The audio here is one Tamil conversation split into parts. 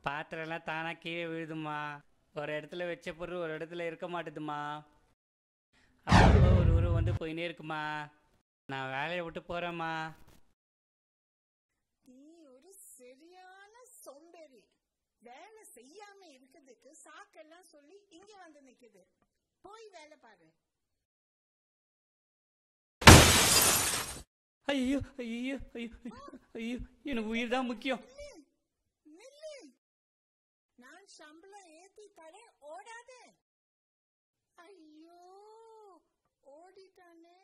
பாத்திரம்லாம் தானா கீழே விழுதுமா ஒரு இடத்துல வச்ச பொருள் ஒரு இடத்துல இருக்க மாட்டுதுமா அப்பப்போ ஒரு ஊர் வந்து போயினே இருக்குமா நான் வேலையை விட்டு போகிறேம்மா நீ ஒரு சரியான சோம்பேறி வேலை செய்யாம இருக்கிறதுக்கு சாக்கெல்லாம் சொல்லி இங்க வந்து நிக்குது போய் வேலை பாரு ஐயோ ஐயோ ஐயோ ஐயோ எனக்கு உயிர் தான் முக்கியம் நில்லு, நில்லு நான் சம்பளம் ஏத்தி தரேன் ஓடாதே ஐயோ ஓடிட்டானே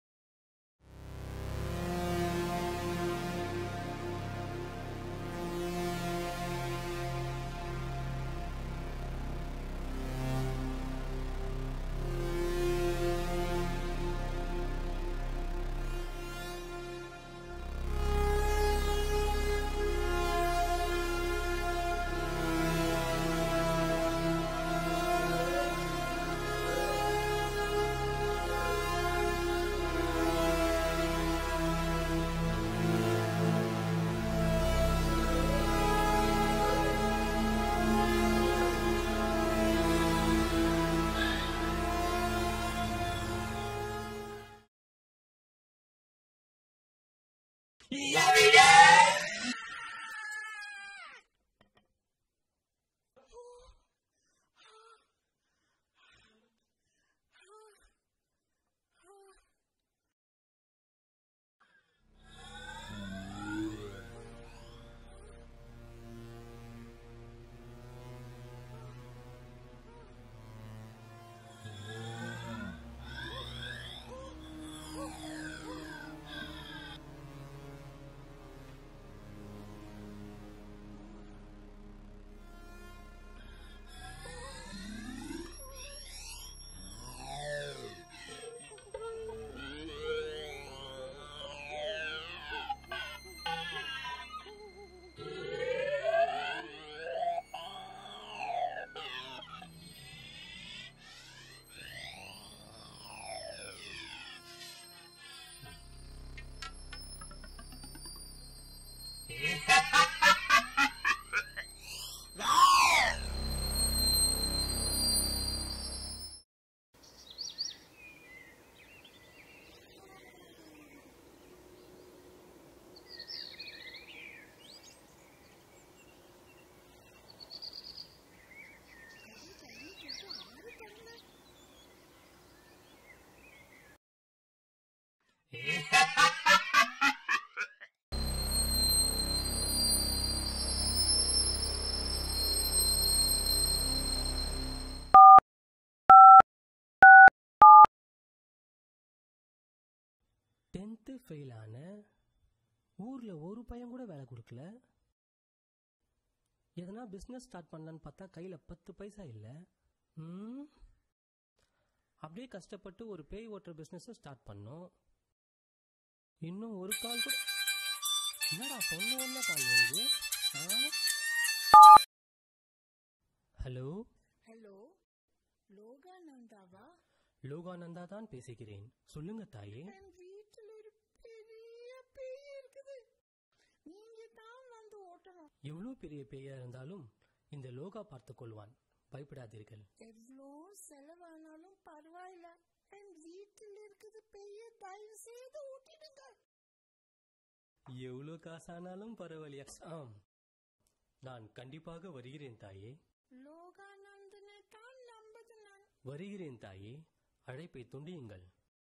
டென்த்து ஃபெயில் ஆன ஊரில் ஒரு பையன் கூட வேலை கொடுக்கல எதனா பிஸ்னஸ் ஸ்டார்ட் பண்ணலான்னு பார்த்தா கையில் பத்து பைசா இல்லை ம் அப்படியே கஷ்டப்பட்டு ஒரு பேய் ஓட்டுற பிஸ்னஸை ஸ்டார்ட் பண்ணோம் இன்னும் ஒரு கால் கூட என்னடா பொண்ணு ஒன்ன கால் வருது ஹலோ ஹலோ லோகானந்தாவா லோகானந்தா தான் பேசுகிறேன் சொல்லுங்க தாயே என் வீட்டுல ஒரு பெரிய பேய் இருக்குது நீங்க தான் வந்து ஓட்டணும் எவ்வளோ பெரிய பேயா இருந்தாலும் இந்த லோகா பார்த்துக் கொள்வான் பயப்படாதீர்கள் எவ்வளோ செலவானாலும் பரவாயில்ல என் வீட்டில் இருக்குது பெரிய தயவு செய்து ஊட்டிடுங்க எவ்வளோ காசானாலும் பரவாயில்லையா ஆம் நான் கண்டிப்பாக வருகிறேன் தாயே லோகானந்தனை தான் நம்பது நான் வருகிறேன் தாயே அழைப்பை துண்டியுங்கள்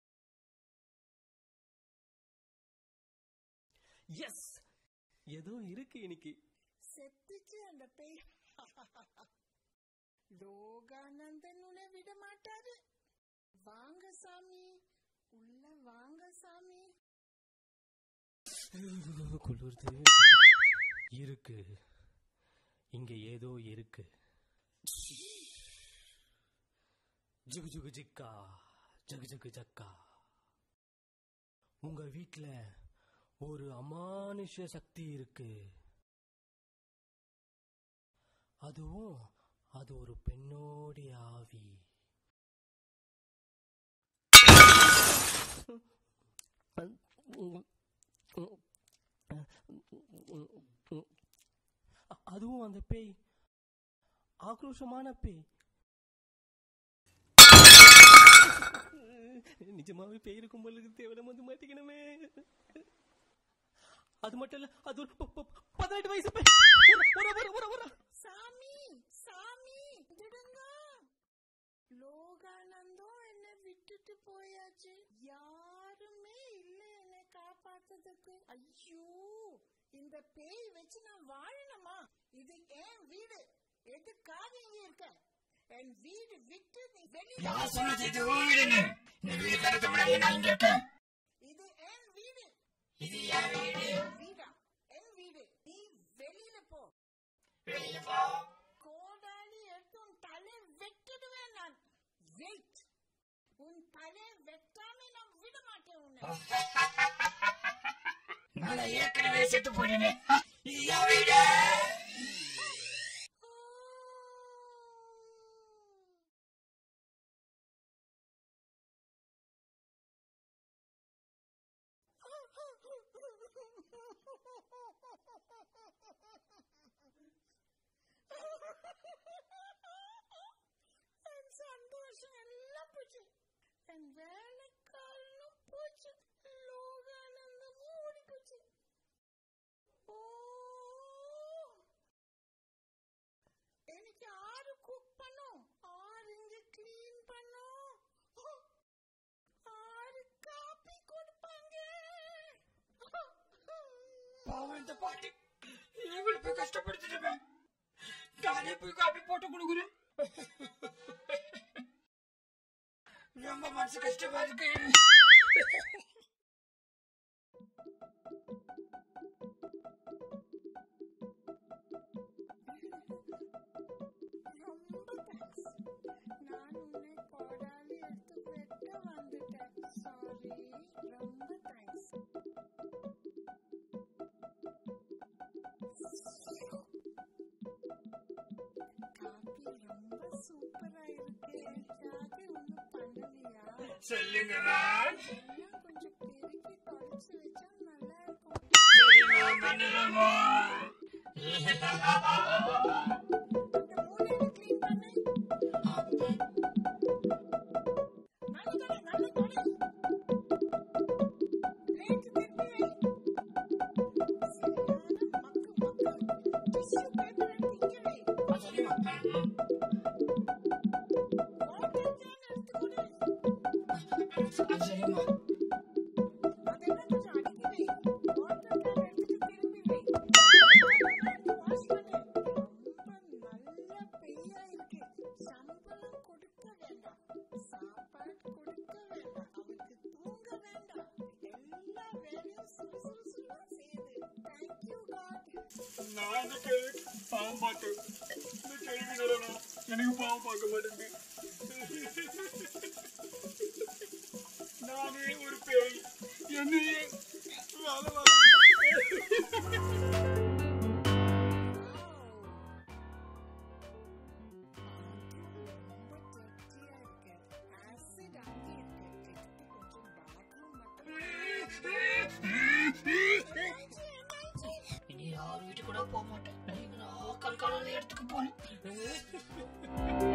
எஸ் ஏதோ இருக்கு இன்னைக்கு செத்துச்சு அந்த பேய் லோகானந்தன் உன்னை விட மாட்டாரு வாங்க சாமி உள்ள வாங்க சாமி குளிர்து இருக்கு இங்க ஏதோ இருக்கு ஜுகு ஜுகு ஜிக்கா ஜகு ஜகு ஜக்கா உங்க வீட்ல ஒரு அமானுஷ சக்தி இருக்கு அதுவும் அது ஒரு பெண்ணோடைய ஆவி அ- அதுவும் அந்த பேய் ஆக்ரோஷமான பேய் நிஜமாவே பேய் இருக்கும் போல இருக்கு தேவலம் வந்து மாட்டிக்கணுமே அது மட்டும் இல்ல அது ஒரு ப- ப- பதினெட்டு வயசு பேய் ஒரு- ஒரு- ஒரு- ஒரு- ஒரு- சாமி சாமி விடுங்க லோகானந்தம் என்ன விட்டுட்டு போயாச்சு யாருமே இல்ல என்னை காப்பாத்துறதுக்கு ஐயோ இந்த பேய் வச்சு நான் வாழணுமா இது ஏன் வீடு எதுக்காக இங்க இருக்க என் வீடு விட்டு நீ வெளியில யார் சொன்னது இது உன் வீடுன்னு நீ வீடு கருத்து முன்னாடி நான் இங்க இருக்கேன் இது என் வீடு இது என் வீடு வீடா என் வீடு நீ வெளியில போ வெளியில போ கோடாலி எடுத்து உன் தலை வெட்டிடுவேன் நான் வெயிட் உன் தலை வெட்டாம நான் விட மாட்டேன் உன்னை நான் ஏற்கனவே செத்து போயிட்டேனே இது என் வீடு என் சந்தோஷம் எல்லாம் போச்சு என் வேலைக்காரனும் போச்சு லோகானந்தமும் ஓடி போச்சு ஓ எனக்கு ஆறு குக் பண்ணும் ஆறு இங்க கிளீன் பண்ணும் ஆறு காப்பி கொடுப்பாங்க பாவம் இந்த பாட்டி எங்களை போய் கஷ்டப்படுத்திடுமே நானே போய் காப்பி போட்டு கொடுக்குறேன் ரொம்ப மனசு கஷ்டமா இருக்கு ரொம்ப தேங்க்ஸ் நான் உன்னை கோடாலி எடுத்து வெட்ட வந்துட்டேன் சாரி ரொம்ப தேங்க்ஸ் காபி ரொம்ப சூப்பரா இருக்கு யாரு ஒண்ணும் பண்ணலையா சொல்லுங்க மேம் எல்லாம் கொஞ்சம் பெருக்கி தொடச்சு வச்சா நல்லா இருக்கும் சரி மேம் பண்ணுறோமா அந்த மூலையில clean பண்ணு. நல்ல தொட, நல்ல தொட. Plate திருப்பி வை. சரியான மக்கு, மக்கு. Tissue paper எடுத்து இங்க வை. சரிம்மா Water can எடுத்து கொடு. சரிம்மா அதெல்லாம் கொஞ்சம் அடுக்கி வை. Water can எடுத்துட்டு திரும்பி வை. எடுத்து wash பண்ணு. ரொம்ப நல்ல பெய்யா இருக்கு. சம்பளம் கொடுக்க வேண்டாம். சாப்பாடு கொடுக்க வேண்டாம். அவருக்கு தூங்க வேண்டாம். எல்லா வேலையும் சுறுசுறுசுறுப்பா செய்யுது. Thank you, God. நான் இந்த கேள்விக்கு பாவம் பார்த்தேன் இந்த கேள்வி எனக்கு பாவம் பார்க்க மாட்டேங்குது நானே ஒரு பேய் என்னையே வேலை வாங்க இனி யார் வீட்டு கூட போக மாட்டேன் நான் கல்காலம் இடத்துக்கு போனேன்